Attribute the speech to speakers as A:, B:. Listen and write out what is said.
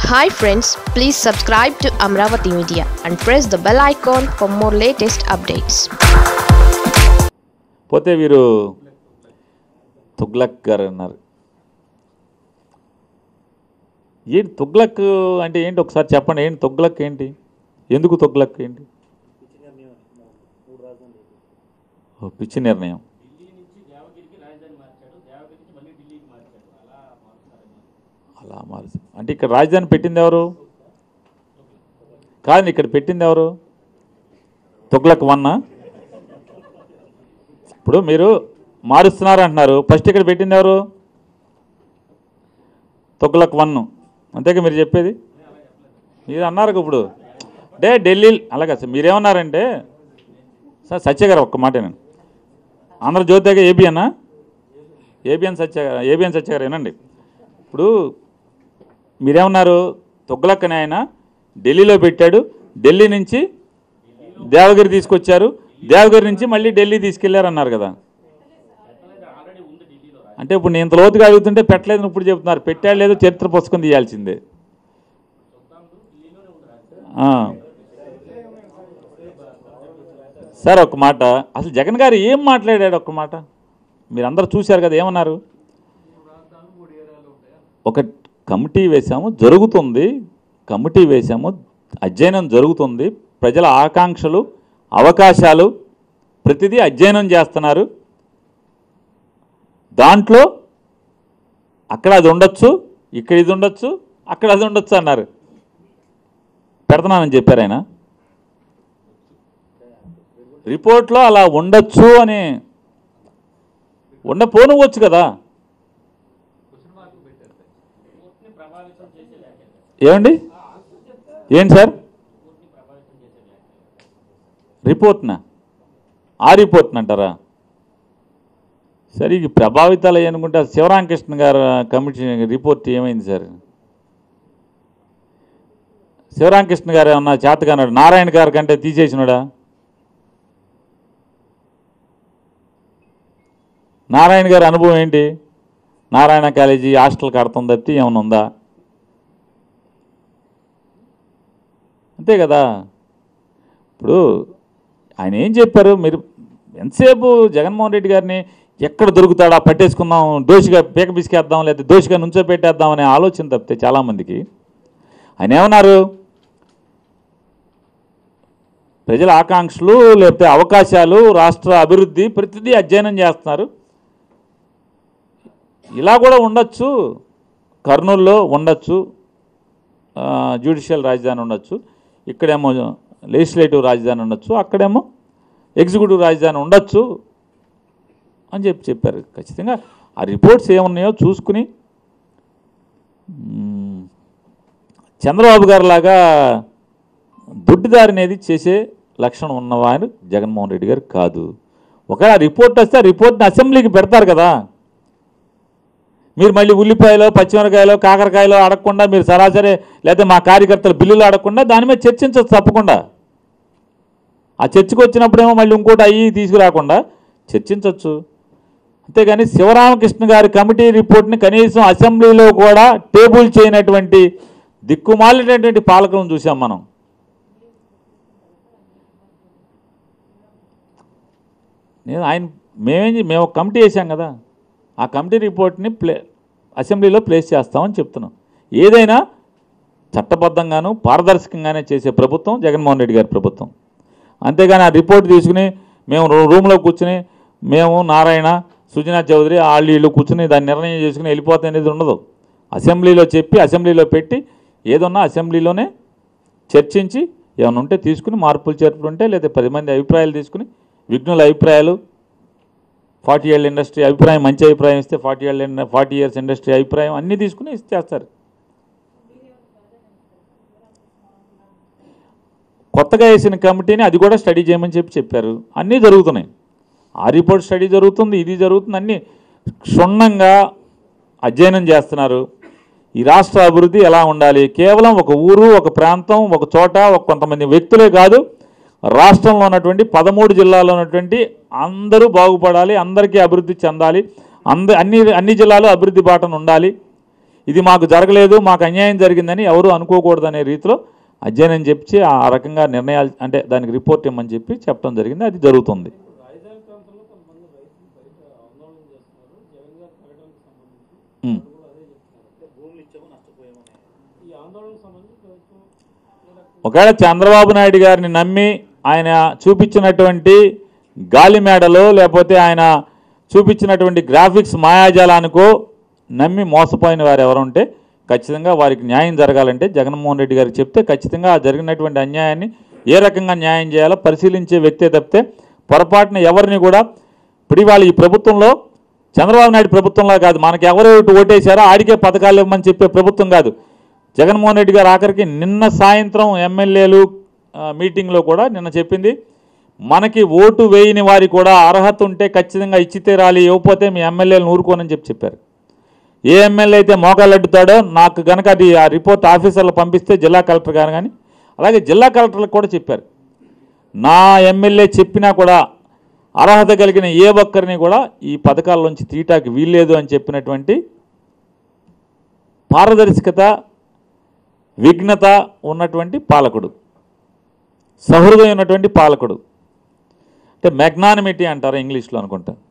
A: Hi friends please subscribe to Amaravati media and press the bell icon for more latest updates
B: పోతే వీరు తుగ్లక్ గారు అన్నారు ఏంటి తుగ్లక్ అంటే ఏంటి ఒకసారి చెప్పండి ఏంటి తుగ్లక్ ఏంటి ఎందుకు తుగ్లక్ ఏంటి ఓ, పిచ్చి నిర్ణయం అలా మార్చు అంటే ఇక్కడ రాజధాని పెట్టింది ఎవరు కాదు ఇక్కడ పెట్టింది ఎవరు తుగ్లక్ వన్నా ఇప్పుడు మీరు మారుస్తున్నారు అంటున్నారు ఫస్ట్ ఇక్కడ పెట్టింది ఎవరు తొక్కులకు వన్ అంతేగా మీరు చెప్పేది మీరు అన్నారు కదా ఇప్పుడు అంటే ఢిల్లీ అలాగే సార్ మీరేమన్నారంటే సార్ సత్య గారు ఒక్క మాట నేను ఆంధ్రజ్యోతిగా ఏబిఎన్నా ఏబిఎన్ సత్య ఏబిఎన్ సత్య గారు వినండి ఇప్పుడు మీరేమన్నారు తొగ్గులక్కని ఆయన ఢిల్లీలో పెట్టాడు ఢిల్లీ నుంచి దేవగిరి తీసుకొచ్చారు దేవగిరి నుంచి మళ్ళీ ఢిల్లీ తీసుకెళ్లారు అన్నారు కదా అంటే ఇప్పుడు నేను ఇంత లోతుగా అడుగుతుంటే పెట్టలేదని ఇప్పుడు చెప్తున్నారు పెట్టాడు లేదో చరిత్ర పుస్తకం తీయాల్సిందే ఆ. సార్ ఒక మాట అసలు జగన్ గారు ఏం మాట్లాడాడు ఒక్క మాట మీరు అందరూ చూశారు కదా ఏమన్నారు ఒక కమిటీ వేశాము జరుగుతుంది కమిటీ వేశాము అధ్యయనం జరుగుతుంది ప్రజల ఆకాంక్షలు అవకాశాలు ప్రతిదీ అధ్యయనం చేస్తున్నారు దాంట్లో అక్కడ అది ఉండొచ్చు ఇక్కడ ఇది ఉండొచ్చు అక్కడ అది ఉండొచ్చు అన్నారు పెడుతున్నానని చెప్పారు ఆయన రిపోర్ట్లో అలా ఉండొచ్చు అని ఉండపోనువచ్చు కదా ఏమండి ఏంటి సార్ రిపోర్ట్నా ఆ రిపోర్ట్ని అంటారా సరే ఇది ప్రభావితాలు అయ్యి అనుకుంటే ఆ శివరామకృష్ణ గారు కమిటీ రిపోర్ట్ ఏమైంది సార్ శివరామకృష్ణ గారు ఏమన్నా చేతగానాడు నారాయణ గారి కంటే తీసేసినాడా నారాయణ గారి అనుభవం ఏంటి నారాయణ కాలేజీ హాస్టల్ కడతాం తప్పితే ఏమైనా ఉందా అంతే కదా ఇప్పుడు ఆయన ఏం చెప్పారు మీరు ఎంతసేపు జగన్మోహన్ రెడ్డి గారిని ఎక్కడ దొరుకుతాడా పట్టేసుకుందాం దోషిగా పీక బిసికేద్దాం లేదా దోషిగా నుంచో పెట్టేద్దాం అనే ఆలోచన తప్పితే చాలామందికి ఆయన ఏమన్నారు ప్రజల ఆకాంక్షలు లేకపోతే అవకాశాలు రాష్ట్ర అభివృద్ధి ప్రతిదీ అధ్యయనం చేస్తున్నారు ఇలా కూడా ఉండొచ్చు కర్నూలులో ఉండొచ్చు జ్యుడిషియల్ రాజధాని ఉండొచ్చు ఇక్కడేమో లెజిస్లేటివ్ రాజధాని ఉండొచ్చు అక్కడేమో ఎగ్జిక్యూటివ్ రాజధాని ఉండొచ్చు అని చెప్పి చెప్పారు ఖచ్చితంగా ఆ రిపోర్ట్స్ ఏమున్నాయో చూసుకుని మ్మ్, చంద్రబాబు గారు లాగా దొడ్డిదారి అనేది చేసే లక్షణం ఉన్నవారు జగన్మోహన్ రెడ్డి గారు కాదు ఒకవేళ ఆ రిపోర్ట్ వస్తే ఆ రిపోర్ట్ని అసెంబ్లీకి పెడతారు కదా మీరు మళ్ళీ ఉల్లిపాయలో పచ్చిమిరకాయలో కాకరకాయలో అడగకుండా మీరు సరాసరి లేదా మా కార్యకర్తల బిల్లులు అడగకుండా దాని మీద చర్చించవచ్చు తప్పకుండా ఆ చర్చకు వచ్చినప్పుడేమో మళ్ళీ ఇంకోటి అయ్యి తీసుకురాకుండా చర్చించవచ్చు అంతేగాని శివరామకృష్ణ గారి కమిటీ రిపోర్ట్ని కనీసం అసెంబ్లీలో కూడా టేబుల్ చేయనటువంటి దిక్కుమాలినటువంటి పాలకులను చూసాం మనం నేను ఆయన మేమేం చే- మేము ఒక కమిటీ వేసాం కదా ఆ కమిటీ రిపోర్ట్ని ప్లే అసెంబ్లీలో ప్లేస్ చేస్తామని చెప్తున్నాం ఏదైనా చట్టబద్ధంగాను పారదర్శకంగానే చేసే ప్రభుత్వం జగన్మోహన్ రెడ్డి గారి ప్రభుత్వం అంతేగాని ఆ రిపోర్ట్ తీసుకుని మేము రూ- రూమ్లో కూర్చుని మేము నారాయణ సుజనా చౌదరి వాళ్ళు వీళ్ళు కూర్చుని దాన్ని నిర్ణయం చేసుకుని వెళ్ళిపోతాయి అనేది ఉండదు అసెంబ్లీలో చెప్పి అసెంబ్లీలో పెట్టి ఏదన్నా అసెంబ్లీలోనే చర్చించి ఏమైనా ఉంటే తీసుకుని మార్పులు చేర్పులు ఉంటే లేదా పది మంది అభిప్రాయాలు తీసుకుని విఘ్నుల అభిప్రాయాలు ఫార్టీ ఇయర్ల ఇండస్ట్రీ అభిప్రాయం మంచి అభిప్రాయం ఇస్తే ఫార్టీ ఇయర్ల ఫార్టీ ఇయర్స్ ఇండస్ట్రీ అభిప్రాయం అన్నీ తీసుకుని ఇచ్చేస్తారు కొత్తగా వేసిన కమిటీని అది కూడా స్టడీ చేయమని చెప్పి చెప్పారు అన్నీ జరుగుతున్నాయి ఆ రిపోర్ట్ స్టడీ జరుగుతుంది ఇది జరుగుతుంది అన్నీ క్షుణ్ణంగా అధ్యయనం చేస్తున్నారు ఈ రాష్ట్ర అభివృద్ధి ఎలా ఉండాలి కేవలం ఒక ఊరు ఒక ప్రాంతం ఒక చోట ఒక కొంతమంది వ్యక్తులే కాదు రాష్ట్రంలో ఉన్నటువంటి పదమూడు జిల్లాల్లో ఉన్నటువంటి అందరూ బాగుపడాలి అందరికీ అభివృద్ధి చెందాలి అంద అన్ని అన్ని జిల్లాలు అభివృద్ధి బాటను ఉండాలి ఇది మాకు జరగలేదు మాకు అన్యాయం జరిగిందని ఎవరు అనుకోకూడదనే రీతిలో అధ్యయనం చెప్పి ఆ రకంగా నిర్ణయాలు అంటే దానికి రిపోర్ట్ ఇమ్మని చెప్పి చెప్పడం జరిగింది అది జరుగుతుంది
C: రాజధాని ప్రాంతంలో కొంతమంది రైతులు బయట ఆందోళన చేస్తున్నారు జగన్ గారి ప్రకటనకు సంబంధించి
B: ఉమ్.
C: వాళ్ళు కూడా అదే చెప్తున్నారు
D: భూములు ఇచ్చాము నష్టపోయామని
C: ఈ ఆందోళనకు సంబంధించి ప్రభుత్వం ఏ రకంగా
B: ఒకవేళ చంద్రబాబు నాయుడు గారిని నమ్మి ఆయన చూపించినటువంటి గాలి మేడలో లేకపోతే ఆయన చూపించినటువంటి గ్రాఫిక్స్ మాయాజాలానికో నమ్మి మోసపోయిన వారు ఎవరు ఉంటే ఖచ్చితంగా వారికి న్యాయం జరగాలంటే జగన్మోహన్ రెడ్డి గారికి చెప్తే ఖచ్చితంగా ఆ జరిగినటువంటి అన్యాయాన్ని ఏ రకంగా న్యాయం చేయాలో పరిశీలించే వ్యక్తే తప్పితే పొరపాటున ఎవరిని కూడా ఇప్పుడు ఇవాళ ఈ ప్రభుత్వంలో చంద్రబాబు నాయుడు ప్రభుత్వంలో కాదు మనకి ఎవరు ఓటేశారో ఆడికే పథకాలు ఇవ్వమని చెప్పే ప్రభుత్వం కాదు జగన్మోహన్ రెడ్డి గారు ఆఖరికి నిన్న సాయంత్రం ఎమ్మెల్యేలు ఆ, మీటింగ్లో కూడా నిన్న చెప్పింది మనకి ఓటు వేయని వారి కూడా అర్హత ఉంటే ఖచ్చితంగా ఇచ్చి తీరాలి ఇవ్వకపోతే మీ ఎమ్మెల్యేలను ఊరుకోనని చెప్పి చెప్పారు ఏ ఎమ్మెల్యే అయితే మోకాళ్ళడ్డుతాడో నాకు గనక అది ఆ రిపోర్ట్ ఆఫీసర్లు పంపిస్తే జిల్లా కలెక్టర్ గారు కానీ అలాగే జిల్లా కలెక్టర్లకు కూడా చెప్పారు నా ఎమ్మెల్యే చెప్పినా కూడా అర్హత కలిగిన ఏ ఒక్కరిని కూడా ఈ పథకాల్లోంచి తీయటానికి వీల్లేదు అని చెప్పినటువంటి పారదర్శకత విఘ్నత ఉన్నటువంటి పాలకుడు సహృదయం ఉన్నటువంటి పాలకుడు అంటే మెగ్నానిమిటీ అంటారు ఇంగ్లీష్లో అనుకుంటా